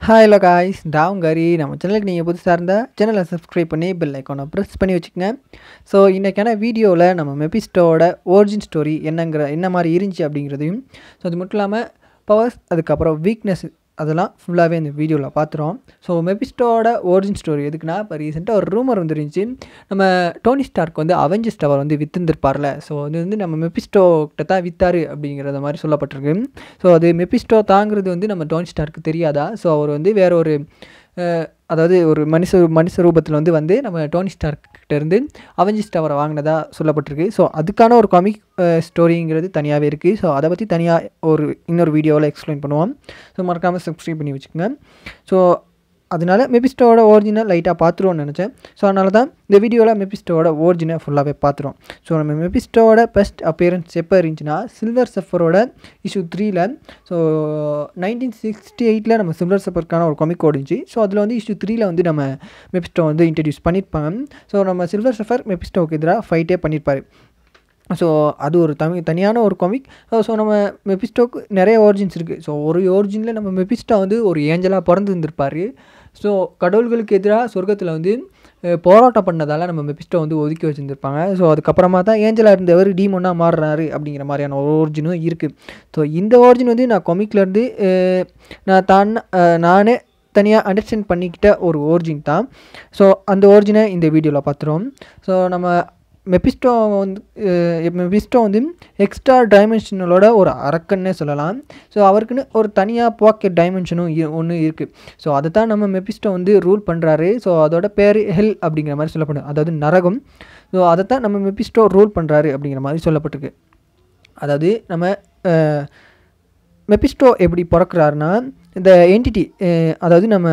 Hi hello guys டாவும் கரி நம்ம சேனலுக்கு நீங்கள் புதுசாக இருந்தால் சேனலை சப்ஸ்கிரைப் பண்ணி பெல் ஐக்கானை ப்ரெஸ் பண்ணி வச்சுக்கோங்க ஸோ இன்றைக்கான வீடியோவில் நம்ம மெபிஸ்டோட ஒரிஜின் ஸ்டோரி என்னங்கிற என்ன மாதிரி இருந்துச்சு அப்படிங்கிறதையும் ஸோ அது மட்டும் இல்லாமல் பவர்ஸ் அதுக்கப்புறம் வீக்னஸ் அதெல்லாம் ஃபுல்லாகவே இந்த வீடியோவில் பார்த்துறோம் ஸோ மெபிஸ்டோட ஒரிஜின் ஸ்டோரி எதுக்குன்னா இப்போ ரீசெண்டாக ஒரு ரூமர் வந்துருந்துச்சு நம்ம டோனி ஸ்டார்க் வந்து அவெஞ்சர்ஸ் டவர் வந்து வித்துருந்துருப்பார்ல ஸோ அது வந்து நம்ம மெபிஸ்டோ கிட்ட தான் வித்தாரு அப்படிங்கிறத மாதிரி சொல்லப்பட்டிருக்கு ஸோ அது மெபிஸ்டோ தாங்கிறது வந்து நம்ம டோனி ஸ்டார்க்கு தெரியாதா ஸோ அவர் வந்து வேற ஒரு அஹ், அதாவது ஒரு மனுஷ மனுஷ ரூபத்தில் வந்து வந்து நம்ம டோனி ஸ்டார்க் கிட்ட இருந்து அவெஞ்சர்ஸ் டவரை வாங்கினதா சொல்லப்பட்டிருக்கு ஸோ அதுக்கான ஒரு காமிக் ஸ்டோரிங்கிறது தனியாகவே இருக்குது ஸோ அதை பற்றி தனியாக ஒரு இன்னொரு வீடியோவில் எக்ஸ்பிளைன் பண்ணுவோம் ஸோ மறக்காமல் சப்ஸ்கிரைப் பண்ணி வச்சுக்கோங்க ஸோ அதனால மெபிஸ்டோட ஒரிஜினல் லைட்டாக பார்த்துருவோம்னு நினச்சேன் ஸோ அதனால தான் இந்த வீடியோவில் மெபிஸ்டோட ஒரிஜினை ஃபுல்லாகவே பார்த்துருவோம் ஸோ நம்ம மெபிஸ்டோட பெஸ்ட் அப்பியரன்ஸ் எப்போ இருந்துச்சுன்னா சில்வர் சஃபரோட இஷ்யூ த்ரீல ஸோ நைன்டீன் சிக்ஸ்டி எயிட்டில் நம்ம சில்வர் சஃபருக்கான ஒரு காமிக் ஓடிச்சு ஸோ அதில் வந்து இஷ்யூ த்ரீல வந்து நம்ம மெபிஸ்டோ வந்து இன்ட்ரடியூஸ் பண்ணியிருப்பாங்க ஸோ நம்ம சில்வர் சஃபர் மெபிஸ்டோவுக்கு எதிராக ஃபைட்டே பண்ணியிருப்பார் ஸோ அது ஒரு தமிழ் தனியான ஒரு காமிக் ஸோ நம்ம மெபிஸ்டோக்கு நிறைய ஒரிஜின்ஸ் இருக்குது ஸோ ஒரு ஒரிஜினில் நம்ம மெபிஸ்டோ வந்து ஒரு ஏஞ்சலாக பிறந்து இருந்திருப்பார் ஸோ கடவுள்களுக்கு எதிராக சொர்க்கத்தில் வந்து அஹ், போராட்டம் பண்ணதால் நம்ம மெபிஸ்டோ வந்து ஒதுக்கி வச்சுருந்துருப்பாங்க ஸோ அதுக்கப்புறமா தான் ஏஞ்சலாக இருந்தவர் டீமோனாக மாறுறாரு அப்படிங்கிற மாதிரியான ஒரு ஒரிஜினும் இருக்குது ஸோ இந்த ஒரிஜின் வந்து நான் கொமிக்லேருந்து நான் தான் அஹ், நானே தனியாக அண்டர்ஸ்டாண்ட் பண்ணிக்கிட்ட ஒரு ஒரிஜின் தான் ஸோ அந்த ஒரிஜினை இந்த வீடியோவில் பார்த்துருவோம் ஸோ நம்ம மெபிஸ்டோ வந்து மெபிஸ்டோ வந்து எக்ஸ்ட்ரா டைமென்ஷனலோட ஒரு அரக்கன்னே சொல்லலாம் ஸோ அவருக்குன்னு ஒரு தனியாக பாக்கெட் டைமென்ஷனும் ஒன்று இருக்குது ஸோ அதை தான் நம்ம மெபிஸ்டோ வந்து ரூல் பண்ணுறாரு ஸோ அதோட பேர் ஹெல் அப்படிங்கிற மாதிரி சொல்லப்படும் அதாவது நரகம் ஸோ அதை தான் நம்ம மெபிஸ்டோ ரூல் பண்ணுறாரு அப்படிங்கிற மாதிரி சொல்லப்பட்டிருக்கு அதாவது நம்ம அஹ், மெபிஸ்டோ எப்படி பிறக்கிறாருன்னா இந்த என்டிட்டி அதாவது நம்ம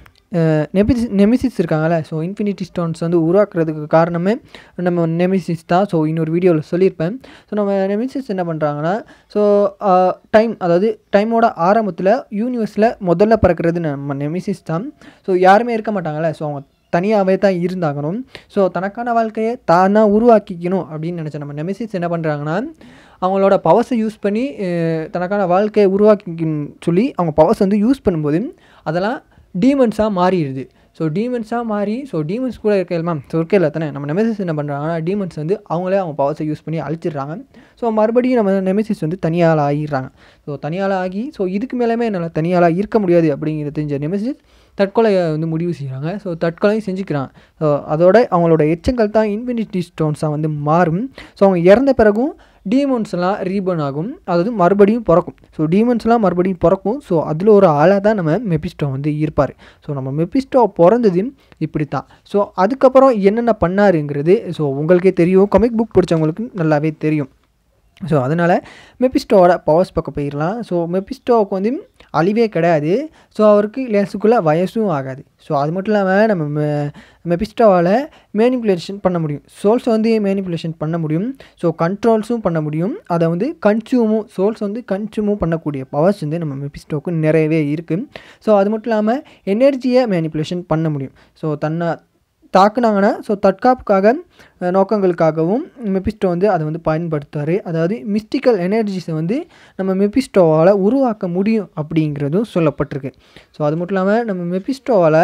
நெமிசிஸ் நெமிசிஸ் இருக்காங்கல்ல ஸோ இன்ஃபினிட்டி ஸ்டோன்ஸ் வந்து உருவாக்குறதுக்கு காரணமே நம்ம நெமிசிஸ் தான் ஸோ இன்னொரு வீடியோவில் சொல்லியிருப்பேன் ஸோ நம்ம நெமிசிஸ் என்ன பண்ணுறாங்கன்னா ஸோ டைம் அதாவது டைமோட ஆரம்பத்தில் யூனிவர்ஸில் முதல்ல பிறக்கிறது நம்ம நெமிசிஸ் தான் ஸோ யாருமே இருக்க மாட்டாங்கல்ல ஸோ அவங்க தனியாகவே தான் இருந்தாகணும் ஸோ தனக்கான வாழ்க்கையை தானாக உருவாக்கிக்கணும் அப்படின்னு நினச்ச நம்ம நெமிசிஸ் என்ன பண்ணுறாங்கன்னா அவங்களோட பவர்ஸை யூஸ் பண்ணி அஹ், தனக்கான வாழ்க்கையை உருவாக்கிக்கணும்னு சொல்லி அவங்க பவர்ஸ் வந்து யூஸ் பண்ணும்போது அதெல்லாம் டீமன்ஸாக மாறிடுது ஸோ டீமன்ஸாக மாறி ஸோ டீமன்ஸ் கூட இருக்க எல்லாம் ஸோ இருக்க இல்லை தானே நம்ம நெமெசிஸ் என்ன பண்ணுறாங்கன்னா டீமன்ஸ் வந்து அவங்களே அவங்க பவர்ஸை யூஸ் பண்ணி அழிச்சிடுறாங்க ஸோ மறுபடியும் நம்ம நெமெசிஸ் வந்து தனியால் ஆகிடுறாங்க ஸோ தனியால் ஆகி ஸோ இதுக்கு மேலேயுமே என்னால் தனியால் இருக்க முடியாது அப்படிங்கிறது தெரிஞ்ச நெமெசிஸ் தற்கொலையை வந்து முடிவு செய்கிறாங்க ஸோ தற்கொலையும் செஞ்சுக்கிறாங்க ஸோ அதோட அவங்களோட எச்சங்கள் தான் இன்ஃபினிட்டி ஸ்டோன்ஸாக வந்து மாறும் ஸோ அவங்க இறந்த பிறகும் டீமன்ஸ்லாம் ரீபர்ன் ஆகும் அதாவது மறுபடியும் பிறக்கும் ஸோ டீமன்ஸ்லாம் மறுபடியும் பிறக்கும் ஸோ அதில் ஒரு ஆளாக தான் நம்ம மெபிஸ்டோ வந்து இருப்பார் ஸோ நம்ம மெபிஸ்டோ பிறந்தது இப்படி தான் ஸோ அதுக்கப்புறம் என்னென்ன பண்ணாருங்கிறது ஸோ உங்களுக்கே தெரியும் காமிக் புக் படித்தவங்களுக்கு நல்லாவே தெரியும் ஸோ அதனால் மெபிஸ்டோவோட பவர்ஸ் பக்கம் போயிடலாம் ஸோ மெபிஸ்டோவுக்கு வந்து அழிவே கிடையாது ஸோ அவருக்கு லேசுக்குள்ளே வயசும் ஆகாது ஸோ அது மட்டும் இல்லாமல் நம்ம மெ- மெபிஸ்டோவால் மேனிப்புலேஷன் பண்ண முடியும் சோல்ஸ் வந்து மேனிப்புலேஷன் பண்ண முடியும் ஸோ கண்ட்ரோல்ஸும் பண்ண முடியும் அதை வந்து கன்சியூமும் சோல்ஸ் வந்து கன்சியூமும் பண்ணக்கூடிய பவர்ஸ் வந்து நம்ம மெபிஸ்டோவுக்கு நிறையவே இருக்குது ஸோ அது மட்டும் இல்லாமல் எனர்ஜியை மேனிப்புலேஷன் பண்ண முடியும் ஸோ தன்னை தாக்குனாங்கன்னா ஸோ தற்காப்புக்காக அஹ், நோக்கங்களுக்காகவும் மெபிஸ்டோ வந்து அதை வந்து பயன்படுத்துவார் அதாவது மிஸ்டிக்கல் எனர்ஜிஸை வந்து நம்ம மெபிஸ்டோவால் உருவாக்க முடியும் அப்படிங்கிறதும் சொல்லப்பட்டிருக்கு ஸோ அது மட்டும் இல்லாமல் நம்ம மெபிஸ்டோவால்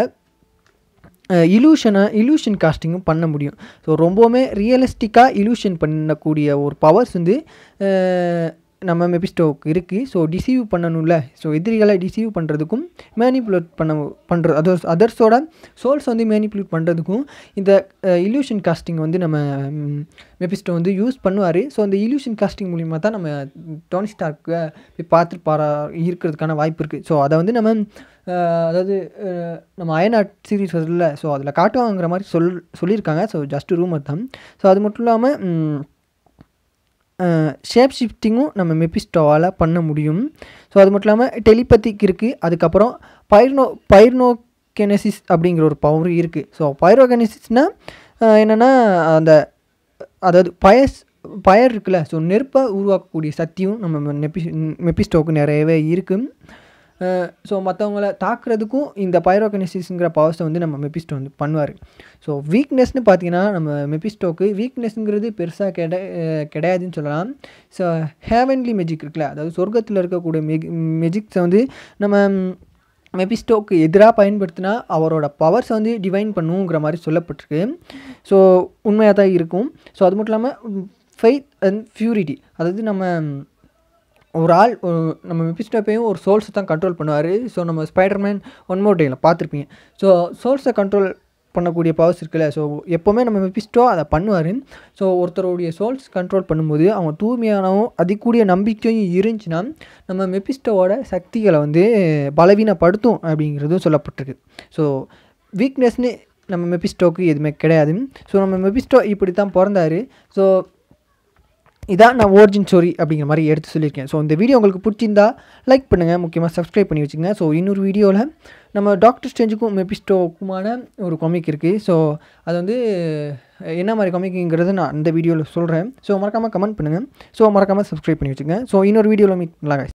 இலூஷனை இலூஷன் காஸ்டிங்கும் பண்ண முடியும் ஸோ ரொம்பவுமே ரியலிஸ்டிக்காக இலூஷன் பண்ணக்கூடிய ஒரு பவர்ஸ் வந்து அஹ், நம்ம மெபிஸ்டோவுக்கு இருக்குது ஸோ டிசீவ் பண்ணணும்ல ஸோ எதிரிகளை டிசீவ் பண்ணுறதுக்கும் மேனிப்புலேட் பண்ண பண்ணுறது அதர்ஸ் அதர்ஸோட சோல்ஸ் வந்து மேனிப்புலேட் பண்ணுறதுக்கும் இந்த இல்யூஷன் காஸ்டிங் வந்து நம்ம மெபிஸ்டோ வந்து யூஸ் பண்ணுவார் ஸோ அந்த இல்யூஷன் காஸ்டிங் மூலிமா தான் நம்ம டோனி ஸ்டார்க்கு போய் பார்த்துட்டு பாரா இருக்கிறதுக்கான வாய்ப்பு இருக்குது ஸோ அதை வந்து நம்ம அஹ், அதாவது அஹ், நம்ம அயனாட் சீரீஸ் வருதுல்ல ஸோ அதில் காட்டுவாங்கிற மாதிரி சொல் சொல்லியிருக்காங்க ஸோ ஜஸ்ட் ரூமர் தான் ஸோ அது மட்டும் இல்லாமல் ஷேப் ஷிஃப்டிங்கும் நம்ம மெபிஸ்டோவால் பண்ண முடியும் ஸோ அது மட்டும் இல்லாமல் டெலிபத்திக் இருக்குது அதுக்கப்புறம் பைர்னோ பைர்னோகெனசிஸ் அப்படிங்கிற ஒரு பவர் இருக்குது ஸோ பைரோகெனசிஸ்னால் என்னென்னா அந்த அதாவது பயஸ் பயர் இருக்குல்ல ஸோ நெருப்பை உருவாக்கக்கூடிய சக்தியும் நம்ம நெபி மெபிஸ்டோவுக்கு நிறையவே இருக்குது ஸோ மற்றவங்கள தாக்குறதுக்கும் இந்த பைரோகனிசிஸ்ங்கிற பவர்ஸை வந்து நம்ம மெபிஸ்டோ வந்து பண்ணுவார் ஸோ வீக்னஸ்னு பார்த்தீங்கன்னா நம்ம மெபிஸ்டோக்கு வீக்னஸ்ங்கிறது பெருசாக கிடை அஹ் கிடையாதுன்னு சொல்லலாம் ஸோ ஹேவன்லி மெஜிக் இருக்குல்ல அதாவது சொர்க்கத்தில் இருக்கக்கூடிய மெக் மெஜிக்ஸை வந்து நம்ம மெபிஸ்டோக்கு எதிராக பயன்படுத்தினா அவரோட பவர்ஸ் வந்து டிவைன் பண்ணுங்கிற மாதிரி சொல்லப்பட்டிருக்கு ஸோ உண்மையாக தான் இருக்கும் ஸோ அது மட்டும் இல்லாமல் ஃபெய்த் அண்ட் ஃபியூரிட்டி அதாவது நம்ம ஒரு ஆள் ஒரு- நம்ம மெபிஸ்டோப்பையும் ஒரு சோல்ஸை தான் கண்ட்ரோல் பண்ணுவார் ஸோ நம்ம ஸ்பைடர்மேன் ஒன் மோர் டேயில் பார்த்துருப்பீங்க ஸோ சோல்ஸை கண்ட்ரோல் பண்ணக்கூடிய பவர்ஸ் இருக்குல்ல ஸோ எப்போவுமே நம்ம மெபிஸ்டோ அதை பண்ணுவார் ஸோ ஒருத்தருடைய சோல்ஸ் கண்ட்ரோல் பண்ணும்போது அவங்க தூய்மையானவும் அதிகூடிய நம்பிக்கையும் இருந்துச்சுன்னா நம்ம மெபிஸ்டோவோட சக்திகளை வந்து பலவீனப்படுத்தும் அப்படிங்கிறதும் சொல்லப்பட்டிருக்கு ஸோ வீக்னஸ்னு நம்ம மெபிஸ்டோக்கு எதுவுமே கிடையாது ஸோ நம்ம மெபிஸ்டோ இப்படி தான் பிறந்தாரு ஸோ இதான் நான் ஓர்ஜின் ஸ்டோரி அப்படிங்கிற மாதிரி எடுத்து சொல்லியிருக்கேன் ஸோ இந்த வீடியோ உங்களுக்கு பிடிச்சிருந்தா லைக் பண்ணுங்கள் முக்கியமாக சப்ஸ்கிரைப் பண்ணி வச்சுங்க ஸோ இன்னொரு வீடியோவில் நம்ம டாக்டர் ஸ்டேஞ்சுக்கும் மெபிஸ்டோக்குமான ஒரு காமிக் இருக்குது ஸோ அது வந்து என்ன மாதிரி காமிக்குங்கிறது நான் இந்த வீடியோவில் சொல்கிறேன் ஸோ மறக்காமல் கமெண்ட் பண்ணுங்கள் ஸோ மறக்காமல் சப்ஸ்கிரைப் பண்ணி வச்சுங்க ஸோ இன்னொரு வீடியோவில் மீட் பண்ணலாம் guys.